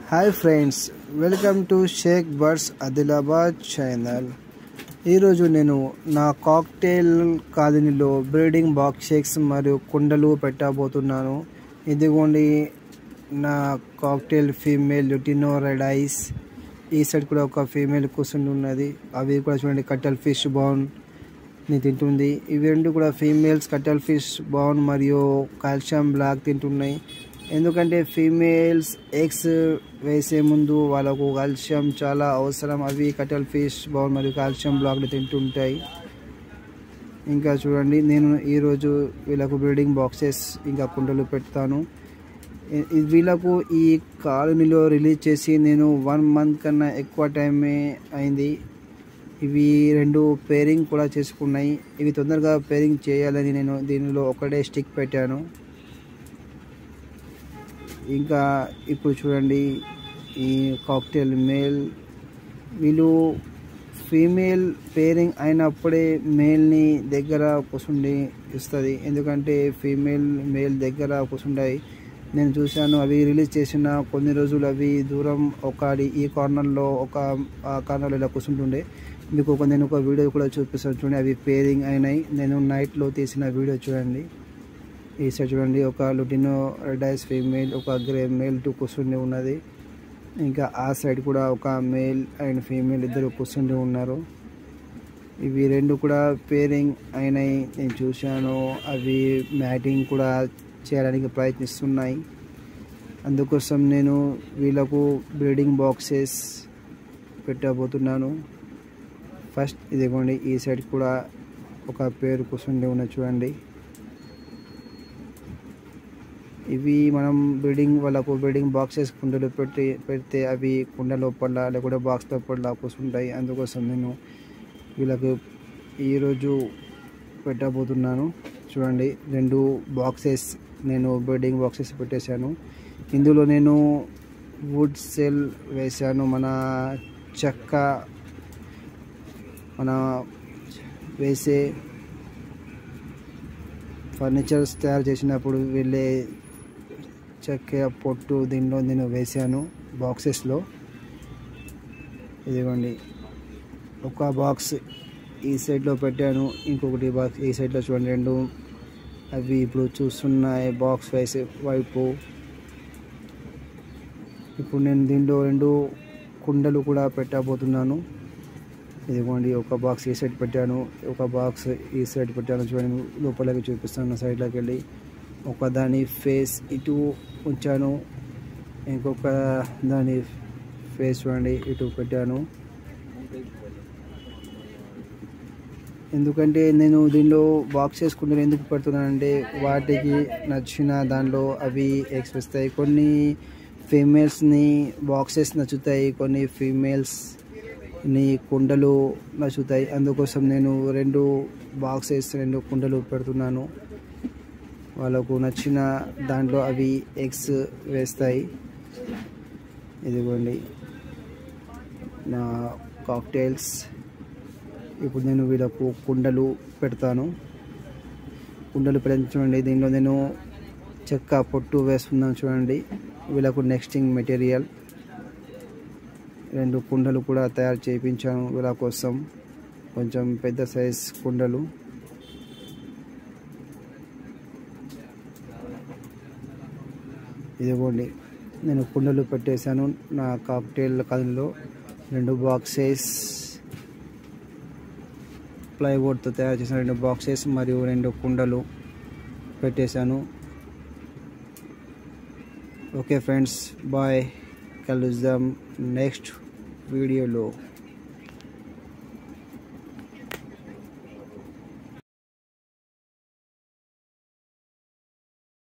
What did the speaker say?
hi friends welcome to Shaik birds Adilabad channel ఈరోజు నేను నా కాక్టైల్ కాలనీలో బ్రీడింగ్ బాక్స్ షేక్స్ మరియు కుండలు పెట్టబోతున్నాను ఇదిగోండి నా cockatiel female lutino red eyes ఈ సైడ్ కూడా ఒక ఫీమేల్ కూర్చుని ఉన్నది అవి కూడా చూడండి కట్టల్ ఫిష్ బౌన్ ని తింటుంది ఇవి రెండు కూడా ఫీమేల్స్ కట్టల్ ఫిష్ బౌన్ మరియు కాల్షియం బ్లాక్ తింటున్నాయి ఎందుకంటే ఫీమేల్స్ ఎగ్స్ వేసే ముందు వాళ్ళకు కాల్షియం చాలా అవసరం అవి కట్టల్ ఫిష్ బౌన్ మరియు కాల్షియం బ్లాక్లు తింటుంటాయి ఇంకా చూడండి నేను ఈరోజు వీళ్ళకు బ్రీడింగ్ బాక్సెస్ ఇంకా కుండలు పెడతాను ఈ- ఈ వీళ్ళకు ఈ కాలనీలో రిలీజ్ చేసి నేను వన్ మంత్ కన్నా ఎక్కువ టైమే అయింది ఇవి రెండు పేరింగ్ కూడా చేసుకున్నాయి ఇవి తొందరగా పేరింగ్ చేయాలని నేను దీనిలో ఒకటే స్టిక్ పెట్టాను ఇంకా ఇప్పుడు చూడండి ఈ కాక్టైల్ మేల్ వీళ్ళు ఫీమేల్ పేరింగ్ అయినప్పుడే మేల్ని దగ్గర కూర్చుండి ఇస్తుంది ఎందుకంటే ఫీమేల్ మేల్ దగ్గర కూర్చుంటాయి నేను చూశాను అవి రిలీజ్ చేసిన కొన్ని రోజులు అవి దూరం ఒక ఈ కార్నర్లో ఒక ఆ కార్నర్లో ఇలా కూర్చుంటుండే మీకు ఒక నేను ఒక వీడియో కూడా చూపిస్తాను చూడండి అవి పేరింగ్ అయినాయి నేను నైట్లో తీసిన వీడియో చూడండి ఈ సైడ్ చూడండి ఒక లుటినో రెడైస్ ఫీమేల్ ఒక గ్రే మేల్ టు కూర్చుని ఉన్నది ఇంకా ఆ సైడ్ కూడా ఒక మేల్ అండ్ ఫీమేల్ ఇద్దరు కూర్చుని ఉన్నారు ఇవి రెండు కూడా పేరింగ్ అయినాయి నేను చూశాను అవి మ్యాటింగ్ కూడా చేయడానికి ప్రయత్నిస్తున్నాయి అందుకోసం నేను వీళ్ళకు బ్రీడింగ్ బాక్సెస్ పెట్టబోతున్నాను ఫస్ట్ ఇదిగోండి ఈ సైడ్ కూడా ఒక పేరు కూర్చుండి ఉన్న చూడండి ఇవి మనం బ్రీడింగ్ వాళ్ళకు బ్రీడింగ్ బాక్సెస్ కుండలు పెట్టి పెడితే అవి కుండ లోపల లేకుంటే బాక్స్ లోపల కూర్చుంటాయి అందుకోసం నేను వీళ్ళకు ఈరోజు పెట్టబోతున్నాను చూడండి రెండు బాక్సెస్ నేను బ్రీడింగ్ బాక్సెస్ పెట్టేశాను ఇందులో నేను వుడ్ సెల్ వేశాను మన చెక్క మన వేసే ఫర్నిచర్స్ తయారు చేసినప్పుడు వెళ్ళే చెక్క పొట్టు దీనిలో నేను వేసాను బాక్సెస్లో ఇదిగోండి ఒక బాక్స్ ఈ సైడ్లో పెట్టాను ఇంకొకటి బాక్స్ ఈ సైడ్లో చూడండి రెండు అవి ఇప్పుడు చూస్తున్నాయి బాక్స్ వేసే వైపు ఇప్పుడు నేను దీనిలో రెండు కుండలు కూడా పెట్టబోతున్నాను ఇదిగోండి ఒక బాక్స్ ఈ సైడ్ పెట్టాను ఒక బాక్స్ ఈ సైడ్ పెట్టాను చూడండి లోపలికి చూపిస్తాను సైడ్లోకి వెళ్ళి ఒక దాని ఫేస్ ఇటు ఉంచాను ఇంకొక దాని ఫేస్ చూడండి ఇటు పెట్టాను ఎందుకంటే నేను దీనిలో బాక్స్ చేసుకుంటే ఎందుకు పెడుతున్నానంటే వాటికి నచ్చిన దానిలో అవి ఎగ్స్ వస్తాయి కొన్ని ఫీమేల్స్ని బాక్సెస్ నచ్చుతాయి కొన్ని ఫీమేల్స్ ని కుండలు నచ్చుతాయి అందుకోసం నేను రెండు బాక్సెస్ రెండు కుండలు పెడుతున్నాను వాళ్ళకు నచ్చిన దాంట్లో అవి ఎగ్స్ వేస్తాయి ఇదిగోండి నా కాక్టైల్స్ ఇప్పుడు నేను వీళ్ళకు కుండలు పెడతాను కుండలు పెట్టిన చూడండి దీనిలో నేను చెక్క పొట్టు వేస్తున్నాను చూడండి వీళ్ళకు నెక్స్టింగ్ మెటీరియల్ రెండు కుండలు కూడా తయారు చేయించాను వీళ్ళ కోసం కొంచెం పెద్ద సైజ్ కుండలు ఇదిగోండి నేను కుండలు పెట్టేశాను నా కాక్టైల్ కథలో రెండు బాక్సెస్ ప్లైవుడ్తో తయారు చేసిన రెండు బాక్సెస్ మరియు రెండు కుండలు పెట్టేశాను ఓకే ఫ్రెండ్స్ బాయ్ కలుద్దాం నెక్స్ట్ వీడియోలో